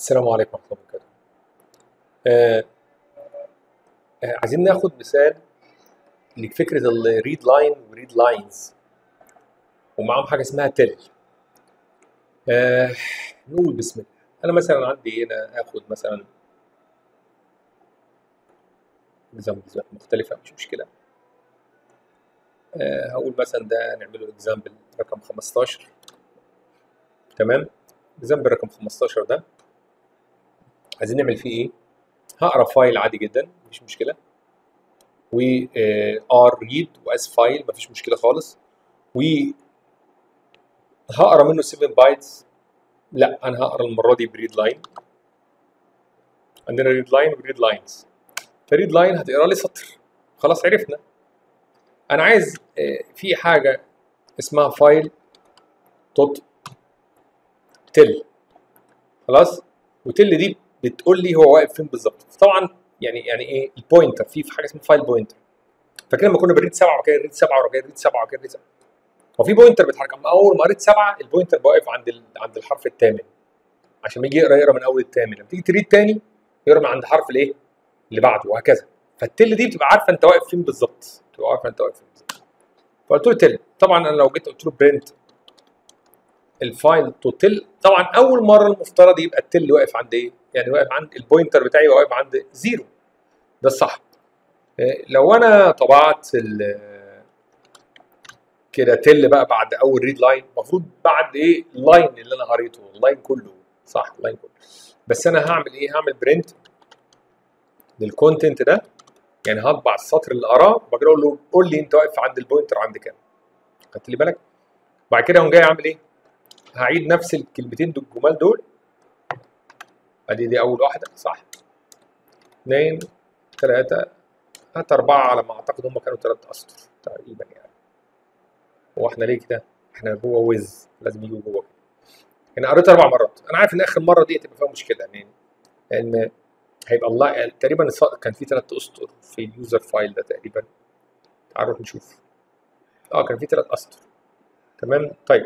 السلام عليكم ورحمة الله وبركاته. آه آه عايزين ناخد مثال لفكرة الريد لاين وريد لاينز ومعاهم حاجة اسمها تل. آه نقول بسم الله. أنا مثلا عندي هنا آخد مثلا اكزامبلز مختلفة مش مشكلة. آه هقول مثلا ده نعمله اكزامبل رقم 15 تمام؟ اكزامبل رقم 15 ده عايزين نعمل فيه ايه؟ هقرا فايل عادي جدا مفيش مشكله و ار ريد واس فايل مفيش مشكله خالص و هقرا منه 7 بايتس لا انا هقرا المره دي بريد لاين عندنا ريد لاين وريد لاينز فريد لاين هتقرا لي سطر خلاص عرفنا انا عايز في حاجه اسمها فايل دوت تل خلاص وتل دي بتقول لي هو واقف فين بالظبط طبعا يعني يعني ايه البوينتر في حاجه اسمها فايل بوينتر فاكر لما كنا بنريد سبعه وكده نريد سبعه وكده نريد سبعه وكده نريد سبعه هو في بوينتر بيتحرك اما اول ما قريت سبعه البوينتر واقف عند ال... عند الحرف الثامن عشان ما يجي يقرا يقرا من اول الثامن لما تيجي تريد تاني يقرا من عند حرف الايه اللي بعده وهكذا فالتل دي بتبقى عارفه انت واقف فين بالظبط بتبقى عارفه انت واقف فين بالظبط فقلت له تل طبعا انا لو جيت قلت له برنت الفايل تو تل طبعا اول مره المفترض يبقى التل واقف عند ايه؟ يعني واقف عند البوينتر بتاعي واقف عند زيرو ده الصح لو انا طبعت كده تل بقى بعد اول ريد لاين المفروض بعد ايه اللاين اللي انا قريته اللاين كله صح اللاين كله بس انا هعمل ايه هعمل برنت للكونتنت ده يعني هطبع السطر اللي قراه وبعد كده اقول له قول لي انت واقف عند البوينتر عند كام خدت لي بالك بعد كده اقوم جاي اعمل ايه هعيد نفس الكلمتين دول الجمال دول ادي دي اول واحده صح اثنين ثلاثه هات اربعه على ما اعتقد هم كانوا ثلاث اسطر تقريبا يعني هو احنا ليه كده؟ احنا جوه ويز لازم يجوا جوه كده يعني قريت اربع مرات انا عارف ان اخر مره دي هتبقى فيها مشكله يعني لان هيبقى الله تقريبا كان في ثلاث اسطر في اليوزر فايل ده تقريبا تعالوا نشوف اه كان في ثلاث اسطر تمام طيب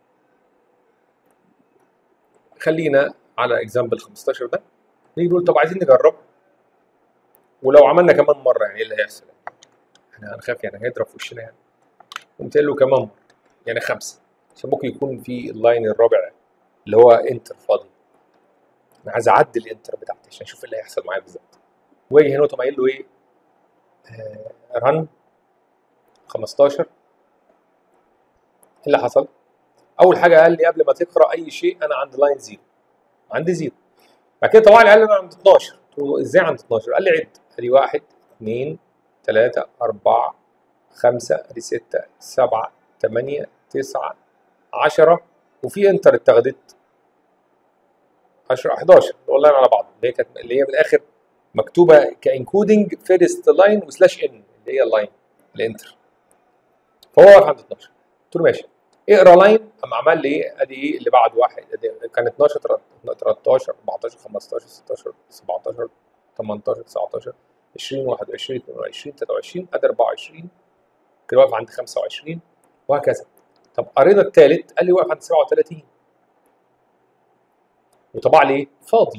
خلينا على اكزامبل 15 ده نيجي نقول طب عايزين نجرب ولو عملنا كمان مره يعني ايه اللي هيحصل؟ احنا هنخاف يعني هيضرب في وشنا يعني قمت قايل له كمان مره يعني خمسه عشان ممكن يكون في اللاين الرابع اللي هو انتر فاضي انا عايز اعدل الانتر بتاعتي عشان اشوف ايه اللي هيحصل معايا بالظبط واجي هنا وتقوم قايل له ايه آه رن 15 ايه اللي حصل؟ اول حاجه قال لي قبل ما تقرا اي شيء انا عند لاين زيرو عندي زيرو بعد كده طبعا قال لي انا عند 12 قلت له ازاي عند 12 قال لي عد ادي 1 2 3 4 5 ادي 6 7 8 9 10 وفي انتر اتاخدت 10 11 والله على بعض اللي هي كانت اللي هي من الاخر مكتوبه كانكودنج فيرست لاين وسلاش ان اللي هي اللاين الانتر فهو واقف عند 12 قلت له ماشي اقرا لاين قام عمل لي ايه ادي ايه اللي بعد واحد ادي كان 12 13 14 15 16 17 18 19 20 21 22 23 ادي 24 كده واقف عند 25 وهكذا طب قرينا الثالث قال لي واقف عند 37 وطبع لي ايه فاضي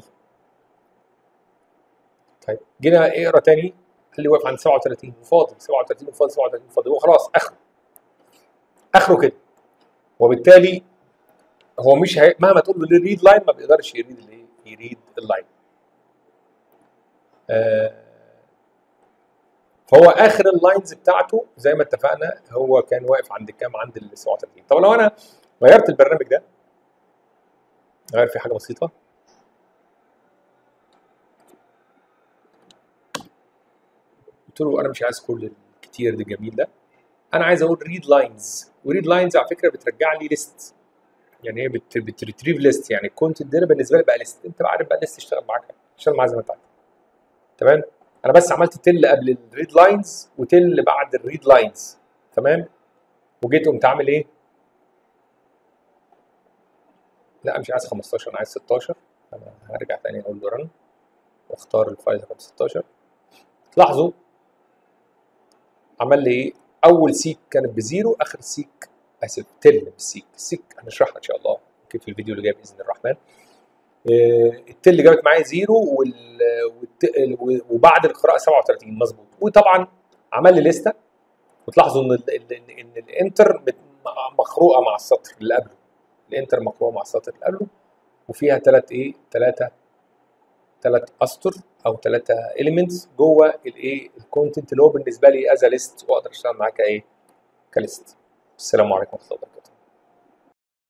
طيب جينا اقرا تاني قال لي واقف عند 37 وفاضي 37 وفاضي 37 وفاضي هو خلاص اخره اخره كده وبالتالي هو مش هي... مهما تقول له ريد لاين ما بيقدرش يريد الايه؟ يريد اللاين. آه فهو اخر اللاينز بتاعته زي ما اتفقنا هو كان واقف عند كام؟ عند ال 37 طب لو انا غيرت البرنامج ده غير فيه حاجه بسيطه قلت له انا مش عايز كل الكتير ده الجميل ده انا عايز اقول ريد لاينز وريد لاينز على فكره بترجع لي ليست يعني هي بت بتريتريف ليست يعني الكونتنت ده بالنسبه لي بقى ليست انت بقى عارف بقى ليست تشتغل معاك تشتغل معاها زي ما انت عايز تمام انا بس عملت تل قبل الريد لاينز وتل بعد الريد لاينز تمام وجيت قمت عامل ايه لا مش عايز 15 انا عايز 16 انا هرجع تاني اقول له رن واختار الفايل رقم 16 لاحظوا عمل لي ايه اول سيك كانت بزيرو اخر سيك اسف تل بالسيك السيك هنشرحها ان شاء الله ممكن في الفيديو اللي جاي باذن الرحمن آه، التل جابت معايا زيرو وال... والت... وبعد القراءه 37 مظبوط وطبعا عمل لي لسته وتلاحظوا ان ال... ان إن الانتر مت- مقروءه مع السطر اللي قبله الانتر مقروءه مع السطر اللي قبله وفيها ثلاث ايه ثلاثه ثلاث اسطر او ثلاثه اليمنتس جوه الايه الكونتنت اللي هو بالنسبه لي از ليست واقدر اشتغل معاه كايه كليست السلام عليكم ورحمه الله وبركاته